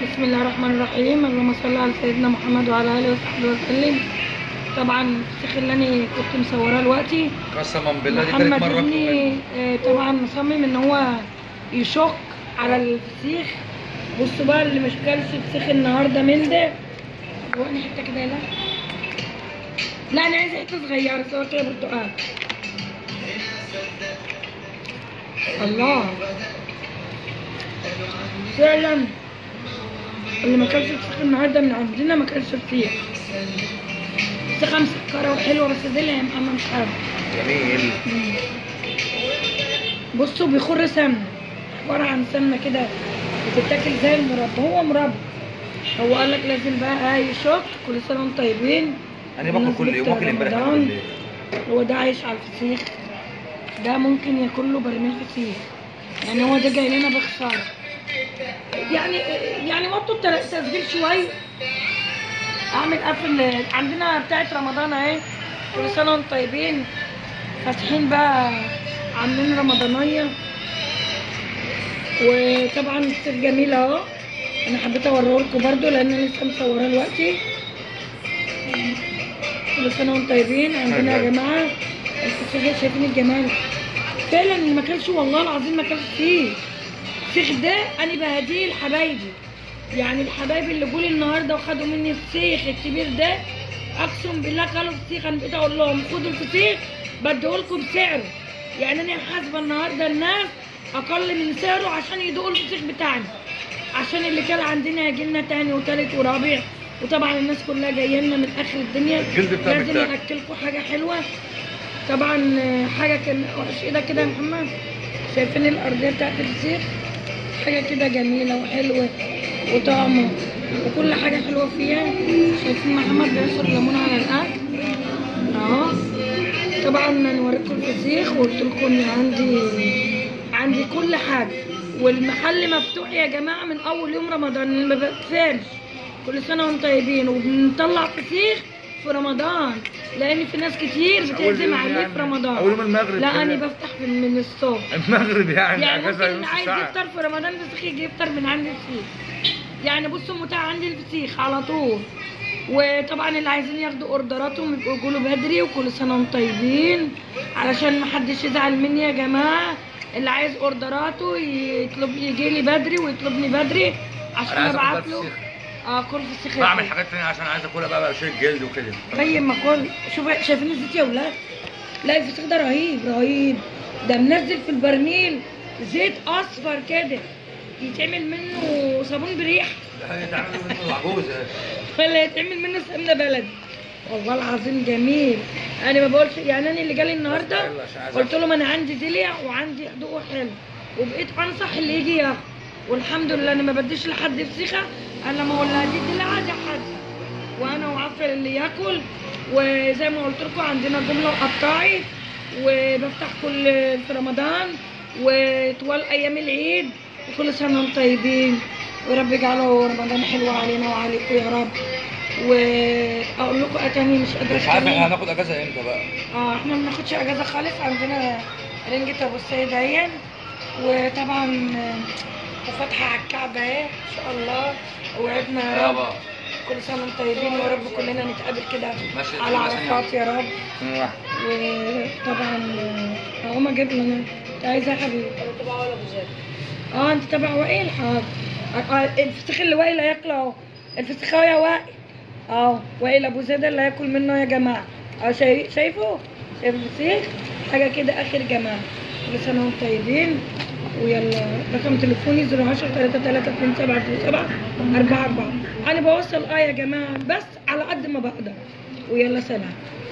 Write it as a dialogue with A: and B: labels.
A: بسم الله الرحمن الرحيم اللهم صل على سيدنا محمد وعلى اله وصحبه وسلم طبعا الفسيخ اللي انا كنت مصوراه دلوقتي
B: قسما بالله دي تالت
A: محمد
B: مرة
A: ابني آه، طبعا مصمم ان هو يشك على الفسيخ بصوا بقى اللي مش كلش فسيخ النهارده من ده هو انا حته كده لا لا انا عايزه حته صغيره صور كده برتقال الله فعلا اللي ما كانش فسيخ النهارده من عندنا ما كانش فسيخ فسيخه مسكره وحلوه بس دي اللي يا محمد مش عارف
B: جميل
A: بصوا بيخر سمنه عباره عن سمنه كده بتتاكل زي المربى هو مربى هو قال لك لازم بقى يشط كل سنه وانتم طيبين
B: انا باكل كل يوم باكل امبارح
A: رمضان.
B: بالليل
A: هو ده عايش على الفسيخ ده ممكن ياكل له برميل فسيخ يعني هو ده جاي لنا بخساره يعني يعني وطوا التل- التسجيل شويه اعمل قفل عندنا بتاعت رمضان اهي كل سنه وانتم طيبين فاتحين بقى عاملين رمضانيه وطبعا الفسيخ جميل اهو انا حبيت اوريه لكم برده لان انا لسه مصوراه دلوقتي كل سنه وانتم طيبين عندنا يا جماعه الفسيخ شايفين الجمال فعلا اللي ما كانش والله العظيم ما كانش فيه الفسيخ ده انا بهديه لحبايبي يعني الحبايب اللي جولي النهارده وخدوا مني الفسيخ الكبير ده اقسم بالله قالوا فسيخ انا بقيت اقول لهم خدوا الفسيخ بديهولكم بسعره يعني انا حاسبه النهارده الناس اقل من سعره عشان يدوقوا الفسيخ بتاعنا عشان اللي كان عندنا يجي لنا تاني وتالت ورابع وطبعا الناس كلها جايه لنا من اخر الدنيا
B: الجلد بتاعك
A: لازم
B: ده.
A: ناكلكم حاجه حلوه طبعا آه، حاجه كان وحش ايدك كده يا محمد شايفين الارضيه بتاعت الفسيخ حاجه كده جميله وحلوه وطعمه وكل حاجه حلوه فيها شايفين محمد بيعصر ليمون على الاكل اهو طبعا انا وريتكم الفسيخ وقلت لكم ان عندي عندي كل حاجه والمحل مفتوح يا جماعه من اول يوم رمضان ما بقفلش كل سنه وانتم طيبين وبنطلع فسيخ في رمضان لان في ناس كتير
B: أول
A: بتعزم
B: يوم
A: عليه
B: يعني.
A: في رمضان
B: أول يوم المغرب
A: لا
B: كده.
A: انا بفتح من, من الصبح
B: المغرب يعني
A: يعني ممكن
B: اجازه
A: اللي
B: نص
A: عايز
B: ساعه
A: يفطر في رمضان فسيخ يجي يفطر من عندي الفسيخ يعني بصوا متاح عندي الفسيخ على طول وطبعا اللي عايزين ياخدوا اوردراتهم يبقوا يقولوا بدري وكل سنه وانتم طيبين علشان ما حدش يزعل مني يا جماعه اللي عايز اوردراته يطلب يجي لي بدري ويطلبني بدري عشان
B: انا عايز
A: ابعت
B: اكل
A: له
B: فسيخ
A: اه كل فسيخ
B: بعمل
A: ياكل.
B: حاجات تانية عشان عايز اكلها بقى بشيل الجلد وكده
A: طيب ما كل شوف شايفين الزيت يا ولاد لا الفسيخ ده رهيب رهيب ده منزل في البرميل زيت اصفر كده يتعمل منه صابون بريح
B: يتعمل منه عجوزه
A: ولا يتعمل منه سمنه بلدي والله العظيم جميل انا ما بقولش يعني انا اللي جالي النهارده قلت لهم انا عندي دلع وعندي حدوق حلو وبقيت انصح اللي يجي ياخد والحمد لله انا ما بديش لحد فسيخه انا لما اقول لها دي دلع دي حد وانا وعفر اللي ياكل وزي ما قلت لكم عندنا جمله وقطاعي وبفتح كل في رمضان وطوال ايام العيد وكل سنه وانتم طيبين ورب يجعله رمضان حلو علينا وعليكم يا رب واقول لكم اتاني مش قادره
B: مش عارف
A: أتكلم.
B: احنا هناخد اجازه امتى بقى
A: اه احنا ما بناخدش اجازه خالص عندنا رنجة ابو السيد عين وطبعا آه، وفاتحه على الكعبه اهي ان شاء الله وعدنا يا رب
B: يابا
A: كل سنه وانتم طيبين ويا رب كلنا نتقابل كده
B: ماشي،
A: على
B: ماشي.
A: عرفات يا رب وطبعا آه، هقوم اجيب لنا انت عايزه يا حبيبي اه انت تبع وائل حاضر آه، آه، الفسيخ اللي وائل هياكله اهو الفسيخاوي يا وائل اه وائل ابو زيد اللي هياكل منه يا جماعه اه شاي- شايفه شايف الفسيخ حاجه كده اخر جمال كل سنه وانتم طيبين ويلا رقم تليفوني 010 33 27 7 4 4 انا بوصل اه يا جماعه بس على قد ما بقدر ويلا سلام